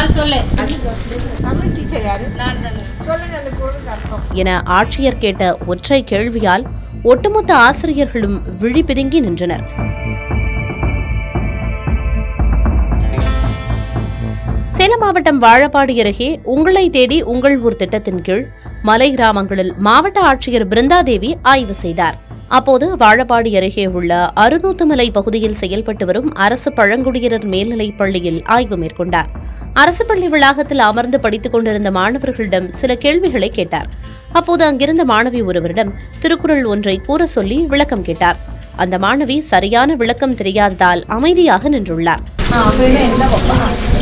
நாள் சொல்லு தமிழ் டீச்சர் யாரு நான் தாங்க சொல்லுங்க அந்த குரலுக்கு அர்த்தம் என ஆட்சியர் கேட்ட ஒற்றை கேள்வியால் ஒட்டுமொத்த ஆசிரியர்களும் விழி பிதுங்கி நின்றனர் சேலம் மாவட்டம் வாழப்பாடி அருகே உங்களை தேடி உங்கள் ஊர் திட்டத்தின் கீழ் மலை கிராமங்களில் மாவட்ட ஆட்சியர் பிருந்தாதேவி ஆய்வு செய்தார் அப்போது வாழப்பாடி அருகே உள்ள அருநூத்துமலை பகுதியில் செயல்பட்டு வரும் அரசு பழங்குடியினர் மேல்நிலைப் பள்ளியில் ஆய்வு மேற்கொண்டார் அரசு பள்ளி வளாகத்தில் அமர்ந்து படித்துக் கொண்டிருந்த மாணவர்களிடம் சில கேள்விகளை கேட்டார் அப்போது அங்கிருந்த மாணவி ஒருவரிடம் திருக்குறள் ஒன்றை கூற சொல்லி விளக்கம் கேட்டார் அந்த மாணவி சரியான விளக்கம் தெரியாததால் அமைதியாக நின்றுள்ளார் அப்படின்னா என்ன பாப்பா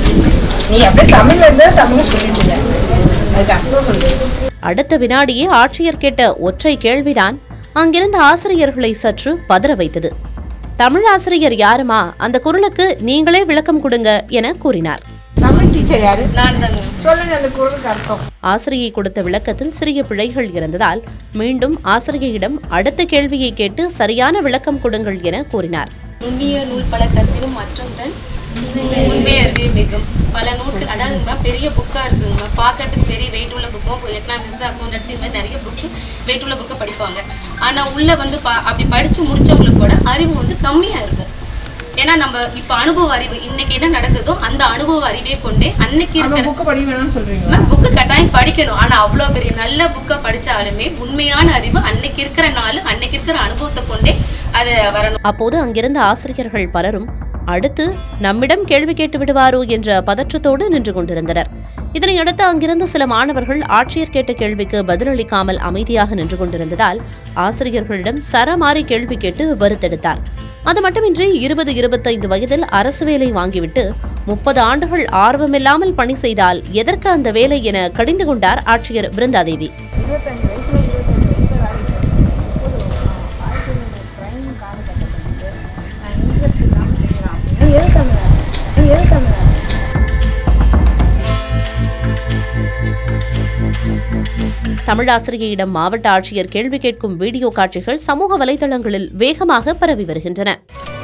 நீ அப்படியே தமிழ்ல இருந்தா தமிழ் சொல்லிட்டு இருக்க. அதுக்கு அர்த்தம் சொல்லு அடுத்த வினாடியே ஆட்சியர் கேட்ட ஒற்றை கேள்விதான் அங்கிருந்த ஆசிரியர்களை சற்று பதற வைத்தது தமிழ் ஆசிரியர் யாருமா அந்த குரலுக்கு நீங்களே விளக்கம் கொடுங்க என கூறினார் தமிழ் டீச்சர் யாரு நான் தாங்க சொல்லுங்க அந்த குரலுக்கு அர்த்தம் ஆசிரியை கொடுத்த விளக்கத்தில் சிறிய பிழைகள் இருந்ததால் மீண்டும் ஆசிரியையிடம் அடுத்த கேள்வியை கேட்டு சரியான விளக்கம் கொடுங்கள் என கூறினார் நுண்ணிய நூல் பல கற்பினும் மற்றொன்றன் உண்மை அறிவே மிகும் பல நூல்கள் அதாவதுங்கம்மா பெரிய புக்கா இருக்குங்கம்மா பார்க்கறதுக்கு பெரிய வெயிட் உள்ள புக்கும் எக்கனாமிக்ஸ் அக்கௌண்டன்சி இந்த மாதிரி நிறைய புக்கு வெயிட் உள்ள புக்கை படிப்பாங்க ஆனா உள்ள வந்து பா அப்படி படிச்சு முடிச்சவங்களுக்கு கூட அறிவு வந்து கம்மியா இருக்கும் ஏன்னா நம்ம இப்ப அனுபவ அறிவு இன்னைக்கு என்ன நடக்குதோ அந்த அனுபவ அறிவே கொண்டே அன்னைக்கு அந்த இருக்கிற புக்கு படி வேணாம்னு சொல்றீங்களா புக்கு கட்டாயம் படிக்கணும் ஆனா அவ்வளோ பெரிய நல்ல புக்கை படிச்சாலுமே உண்மையான அறிவு அன்னைக்கு இருக்கிற நாள் அன்னைக்கு இருக்கிற அனுபவத்தை கொண்டே அது வரணும் அப்போது அங்கிருந்த ஆசிரியர்கள் பலரும் அடுத்து நம்மிடம் கேள்வி கேட்டு விடுவாரோ என்ற பதற்றத்தோடு நின்று கொண்டிருந்தனர் இதனையடுத்து அங்கிருந்த சில மாணவர்கள் ஆட்சியர் கேட்ட கேள்விக்கு பதிலளிக்காமல் அமைதியாக நின்று கொண்டிருந்ததால் ஆசிரியர்களிடம் சரமாரி கேள்வி கேட்டு வருத்தெடுத்தார் அது மட்டுமின்றி இருபது இருபத்தைந்து வயதில் அரசு வேலை வாங்கிவிட்டு முப்பது ஆண்டுகள் ஆர்வமில்லாமல் பணி செய்தால் எதற்கு அந்த வேலை என கடிந்து கொண்டார் ஆட்சியர் பிருந்தாதேவி இருபத்தஞ்சு வயசுல இருபத்தஞ்சு வயசுல வேலை செய்யணும் இப்போது வாழ்க்கையோட ட்ரைன் காலகட்டத்தில் வந்து நான் இன்ட்ரெஸ்ட் இல்லாமல் செய்யலாம் அப்படின்னு எதுக்கு அந்த எதுக்கு அந்த தமிழாசிரியையிடம் மாவட்ட ஆட்சியர் கேள்வி கேட்கும் வீடியோ காட்சிகள் சமூக வலைதளங்களில் வேகமாக பரவி வருகின்றன